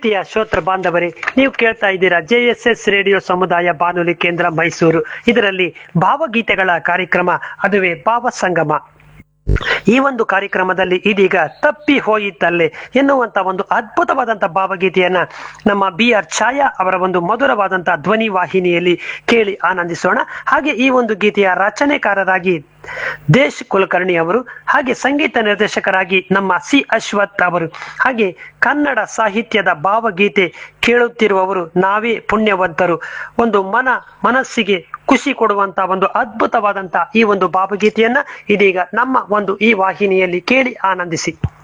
ಪ್ರೀತಿಯ ಶ್ರೋತೃ ಬಾಂಧವರೇ ನೀವು ಕೇಳ್ತಾ ಇದ್ದೀರಾ ಜೆ ಎಸ್ ಎಸ್ ರೇಡಿಯೋ ಸಮುದಾಯ ಬಾನುಲಿ ಕೇಂದ್ರ ಮೈಸೂರು ಇದರಲ್ಲಿ ಭಾವಗೀತೆಗಳ ಕಾರ್ಯಕ್ರಮ ಅದುವೇ ಭಾವ ಸಂಗಮ ಈ ಒಂದು ಕಾರ್ಯಕ್ರಮದಲ್ಲಿ ಇದೀಗ ತಪ್ಪಿ ಹೋಯಿತಲ್ಲೇ ಎನ್ನುವಂತ ಒಂದು ಅದ್ಭುತವಾದಂತ ಭಾವಗೀತೆಯನ್ನ ನಮ್ಮ ಬಿ ಆರ್ ಛಾಯಾ ಅವರ ಒಂದು ಮಧುರವಾದಂತ ಧ್ವನಿ ವಾಹಿನಿಯಲ್ಲಿ ಕೇಳಿ ಆನಂದಿಸೋಣ ಹಾಗೆ ಈ ಒಂದು ಗೀತೆಯ ರಚನೆಕಾರರಾಗಿ ದೇಶ್ ಕುಲಕರ್ಣಿ ಅವರು ಹಾಗೆ ಸಂಗೀತ ನಿರ್ದೇಶಕರಾಗಿ ನಮ್ಮ ಸಿ ಅಶ್ವಥ್ ಅವರು ಹಾಗೆ ಕನ್ನಡ ಸಾಹಿತ್ಯದ ಭಾವಗೀತೆ ಕೇಳುತ್ತಿರುವವರು ನಾವೇ ಪುಣ್ಯವಂತರು ಒಂದು ಮನ ಮನಸ್ಸಿಗೆ ಖುಷಿ ಕೊಡುವಂತ ಒಂದು ಅದ್ಭುತವಾದಂತ ಈ ಒಂದು ಭಾವಗೀತೆಯನ್ನ ಇದೀಗ ನಮ್ಮ ಒಂದು ಈ ವಾಹಿನಿಯಲ್ಲಿ ಕೇಳಿ ಆನಂದಿಸಿ